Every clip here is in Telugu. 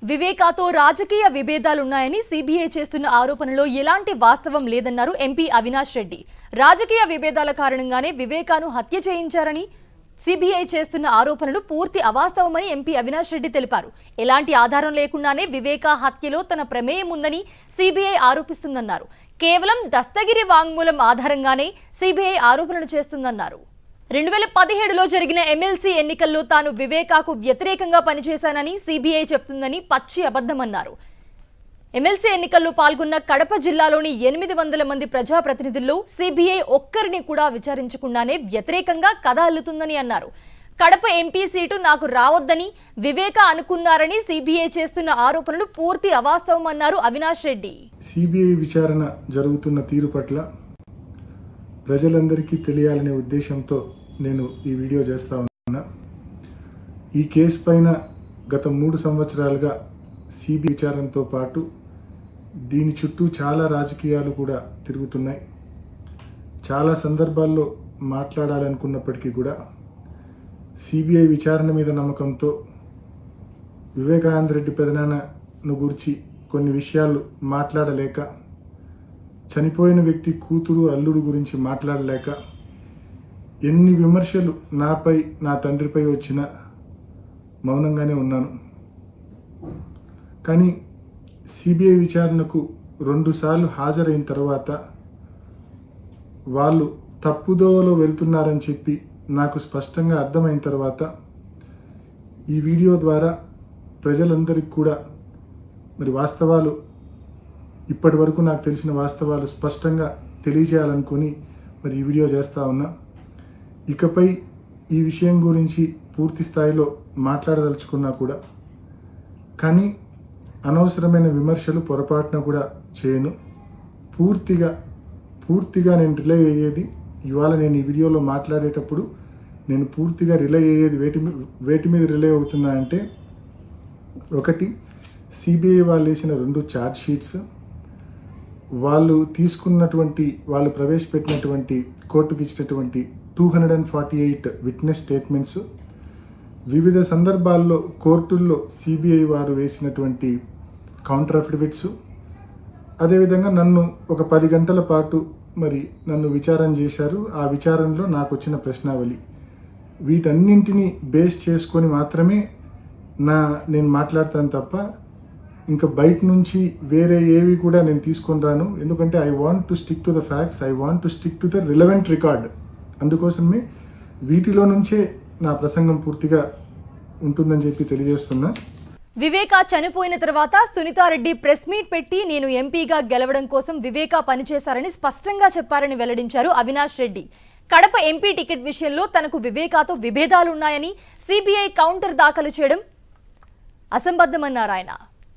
వివేకాతో రాజకీయ విభేదాలున్నాయని సీబీఐ చేస్తున్న ఆరోపణలో ఎలాంటి వాస్తవం లేదన్నారు ఎంపీ అవినాష్ రెడ్డి రాజకీయ విభేదాల కారణంగానే వివేకాను హత్య చేయించారని సీబీఐ చేస్తున్న ఆరోపణలు పూర్తి అవాస్తవమని ఎంపీ అవినాష్ రెడ్డి తెలిపారు ఎలాంటి ఆధారం లేకుండానే వివేక హత్యలో తన ప్రమేయం ఉందని సీబీఐ ఆరోపిస్తుందన్నారు కేవలం దస్తగిరి వాంగ్మూలం ఆధారంగానే సీబీఐ ఆరోపణలు చేస్తుందన్నారు రెండు వేల పదిహేడులో జరిగిన ఎమ్మెల్సీ ఎన్నికల్లో తాను వివేకాకు వ్యతిరేకంగా పనిచేశానని సీబీఐ చెప్తుందని పచ్చి అబద్ధమన్నారు ఎమ్మెల్సీ ఎన్నికల్లో పాల్గొన్న కడప జిల్లాలోని ఎనిమిది వందల మంది ప్రజాప్రతినిధుల్లో సీబీఐ ఒక్కరిని కూడా విచారించకుండానే వ్యతిరేకంగా కథ అల్లుతుందని అన్నారు కడప ఎంపీ సీటు నాకు రావద్దని వివేక అనుకున్నారని సీబీఐ చేస్తున్న ఆరోపణలు పూర్తి అవాస్తవమన్నారు అవినాష్ రెడ్డి సిబిఐ విచారణ జరుగుతున్న తీరు పట్ల ప్రజలందరికీ తెలియాలనే ఉద్దేశంతో నేను ఈ వీడియో చేస్తా ఉన్నా ఈ కేసు పైన గత మూడు సంవత్సరాలుగా సిబి విచారణతో పాటు దీని చుట్టూ చాలా రాజకీయాలు కూడా తిరుగుతున్నాయి చాలా సందర్భాల్లో మాట్లాడాలనుకున్నప్పటికీ కూడా సిబిఐ విచారణ మీద నమ్మకంతో వివేకానంద రెడ్డి పెదనాన్నను గురించి కొన్ని విషయాలు మాట్లాడలేక చనిపోయిన వ్యక్తి కూతురు అల్లుడు గురించి మాట్లాడలేక ఎన్ని విమర్శలు నాపై నా తండ్రిపై వచ్చిన మౌనంగానే ఉన్నాను కానీ సిబిఐ విచారణకు రెండుసార్లు హాజరైన తర్వాత వాళ్ళు తప్పుదోవలో వెళ్తున్నారని చెప్పి నాకు స్పష్టంగా అర్థమైన తర్వాత ఈ వీడియో ద్వారా ప్రజలందరికీ కూడా మరి వాస్తవాలు ఇప్పటి వరకు నాకు తెలిసిన వాస్తవాలు స్పష్టంగా తెలియజేయాలనుకుని మరి ఈ వీడియో చేస్తా ఉన్నా ఇకపై ఈ విషయం గురించి పూర్తి స్థాయిలో మాట్లాడదలుచుకున్నా కూడా కానీ అనవసరమైన విమర్శలు పొరపాటున కూడా చేయను పూర్తిగా పూర్తిగా నేను రిలే అయ్యేది ఇవాళ నేను ఈ వీడియోలో మాట్లాడేటప్పుడు నేను పూర్తిగా రిలే అయ్యేది వేటి మీ- వేటి మీద రిలే అవుతున్నా అంటే ఒకటి సిబిఐ వాళ్ళు వేసిన రెండు ఛార్జ్ షీట్స్ వాళ్ళు తీసుకున్నటువంటి వాళ్ళు ప్రవేశపెట్టినటువంటి కోర్టుకి ఇచ్చినటువంటి two hundred and forty eight witness statements వివిధ సందర్భాల్లో కోర్టుల్లో సిబిఐ వారు వేసినటువంటి కౌంటర్ అఫిడవిట్స్ అదేవిధంగా నన్ను ఒక పది గంటల పాటు మరి నన్ను విచారణ చేశారు ఆ విచారణలో నాకు వచ్చిన ప్రశ్నావళి వీటన్నింటినీ బేస్ చేసుకొని మాత్రమే నా నేను మాట్లాడతాను తప్ప ఇంకా బయట నుంచి వేరే ఏవి కూడా నేను తీసుకొని రాను ఎందుకంటే I want to stick to the facts I want to stick to the relevant record అందుకోసమే వీటిలో నుంచే నా ప్రసంగం పూర్తిగా ఉంటుందని చెప్పి తెలియజేస్తున్నా వివేక చనిపోయిన తర్వాత సునీతారెడ్డి ప్రెస్ మీట్ పెట్టి నేను ఎంపీగా గెలవడం కోసం వివేక పనిచేశారని స్పష్టంగా చెప్పారని వెల్లడించారు అవినాష్ రెడ్డి కడప ఎంపీ టికెట్ విషయంలో తనకు వివేకాతో విభేదాలున్నాయని సిబిఐ కౌంటర్ దాఖలు చేయడం అసంబద్ధమన్నారు ఆయన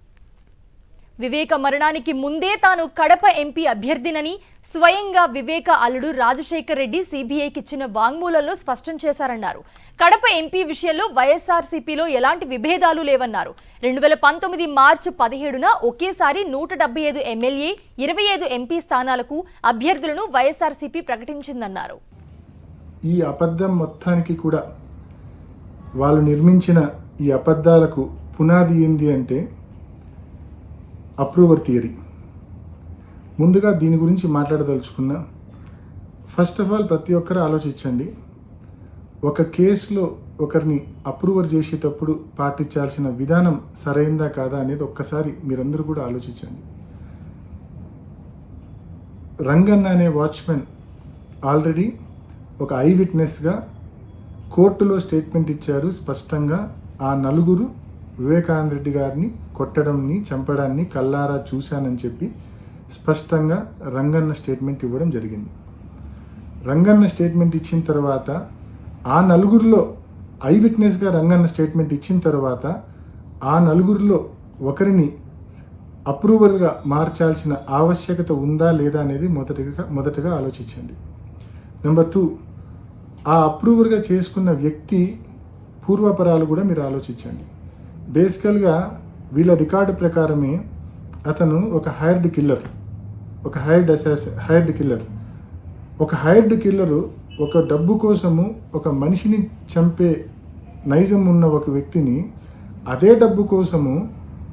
వివేక మరణానికి ముందే తాను కడప ఎంపీ అభ్యర్థినని స్వయంగా వివేక అల్లుడు రాజశేఖర్ రెడ్డి సిబిఐకి ఇచ్చిన వాంగ్మూలంలో స్పష్టం చేశారన్నారు కడప ఎంపీ విషయంలో వైఎస్ఆర్సీపీలో ఎలాంటి విభేదాలు లేవన్నారు రెండు వేల పంతొమ్మిది మార్చి పదిహేడున ఒకేసారి నూట డెబ్బై ఐదు ఎమ్మెల్యే ఇరవై ఐదు ఎంపీ స్థానాలకు అభ్యర్థులను వైఎస్ఆర్సీపీ ప్రకటించిందన్నారు ఈ అబద్ధం మొత్తానికి కూడా వాళ్ళు నిర్మించిన ఈ అబద్ధాలకు పునాది ఏంది అంటే అప్రూవర్ థియరీ ముందుగా దీని గురించి మాట్లాడదలుచుకున్నా ఫస్ట్ ఆఫ్ ఆల్ ప్రతి ఒక్కరు ఆలోచించండి ఒక కేసులో ఒకరిని అప్రూవర్ చేసేటప్పుడు పాటించాల్సిన విధానం సరైందా కాదా అనేది ఒక్కసారి మీరందరూ కూడా ఆలోచించండి రంగన్న అనే వాచ్మెన్ ఆల్రెడీ ఒక ఐ విట్నెస్గా కోర్టులో స్టేట్మెంట్ ఇచ్చారు స్పష్టంగా ఆ నలుగురు వివేకానంద రెడ్డి గారిని కొట్టడంని చంపడాన్ని కల్లారా చూశానని చెప్పి స్పష్టంగా రంగన్న స్టేట్మెంట్ ఇవ్వడం జరిగింది రంగన్న స్టేట్మెంట్ ఇచ్చిన తర్వాత ఆ నలుగురిలో ఐ విట్నెస్గా రంగన్న స్టేట్మెంట్ ఇచ్చిన తర్వాత ఆ నలుగురిలో ఒకరిని అప్రూవర్గా మార్చాల్సిన ఆవశ్యకత ఉందా లేదా అనేది మొదటిగా మొదటగా ఆలోచించండి నెంబర్ టూ ఆ అప్రూవర్గా చేసుకున్న వ్యక్తి పూర్వపరాలు కూడా మీరు ఆలోచించండి బేసికల్గా వీళ్ళ రికార్డు ప్రకారమే అతను ఒక హైర్డ్ కిల్లర్ ఒక హైర్డ్ అసాస్ హైర్డ్ కిల్లర్ ఒక హైర్డ్ కిల్లరు ఒక డబ్బు కోసము ఒక మనిషిని చంపే నైజం ఉన్న ఒక వ్యక్తిని అదే డబ్బు కోసము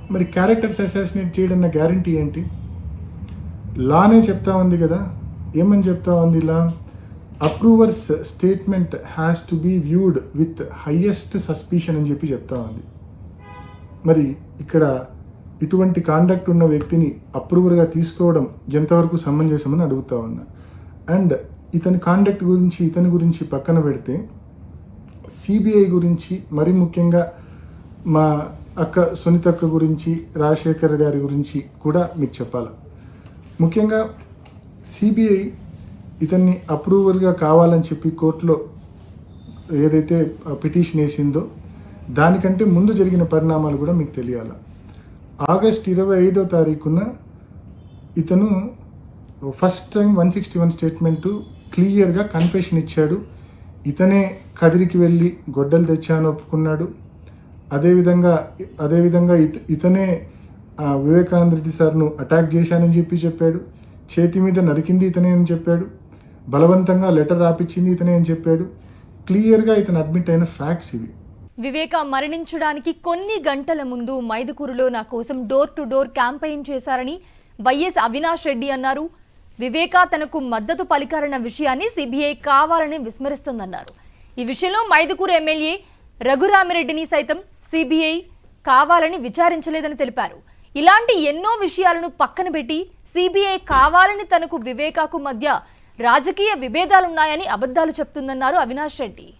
మరి క్యారెక్టర్స్ అసాసినేట్ చేయడం గ్యారంటీ ఏంటి లానే చెప్తా ఉంది కదా ఏమని చెప్తా ఉంది ఇలా approvers statement has to be viewed with highest suspicion అని చెప్పి చెప్తా ఉంది మరి ఇక్కడ ఇటువంటి కాండక్ట్ ఉన్న వ్యక్తిని అప్రూవర్గా తీసుకోవడం ఎంతవరకు సమంజసమని అడుగుతా ఉన్నా అండ్ ఇతని కాండక్ట్ గురించి ఇతని గురించి పక్కన పెడితే సిబిఐ గురించి మరి ముఖ్యంగా మా అక్క సునీతక్క గురించి రాజశేఖర్ గారి గురించి కూడా మీకు చెప్పాలి ముఖ్యంగా సిబిఐ ఇతన్ని అప్రూవల్గా కావాలని చెప్పి కోర్టులో ఏదైతే పిటిషన్ వేసిందో దానికంటే ముందు జరిగిన పరిణామాలు కూడా మీకు తెలియాలి ఆగస్ట్ ఇరవై ఐదో తారీఖున ఇతను first time one sixty one statement క్లియర్గా కన్ఫెషన్ ఇచ్చాడు ఇతనే కదిరికి వెళ్ళి గొడ్డలు తెచ్చాను ఒప్పుకున్నాడు అదేవిధంగా అదేవిధంగా ఇత ఇతనే ఆ, వివేకానంద రెడ్డి సార్ను అటాక్ చేశానని చెప్పి చెప్పాడు చేతి మీద నరికింది ఇతనే అని చెప్పాడు బలవంతంగా లెటర్ రాపిచ్చింది ఇతనే అని చెప్పాడు క్లియర్గా ఇతను అడ్మిట్ అయిన ఫ్యాక్ట్స్ ఇవి వివేక మరణించడానికి కొన్ని గంటల ముందు మైదుకూరులో నా కోసం డోర్ టు డోర్ క్యాంపెయిన్ చేశారని వైఎస్ అవినాష్ రెడ్డి అన్నారు వివేక తనకు మద్దతు పలికారన్న విషయాన్ని సిబిఐ కావాలని విస్మరిస్తోందన్నారు ఈ విషయంలో మైదుకూరు ఎమ్మెల్యే రఘురామిరెడ్డిని సైతం సిబిఐ కావాలని విచారించలేదని తెలిపారు ఇలాంటి ఎన్నో విషయాలను పక్కన పెట్టి సిబిఐ కావాలని తనకు వివేకాకు మధ్య రాజకీయ విభేదాలున్నాయని అబద్ధాలు చెప్తుందన్నారు అవినాష్ రెడ్డి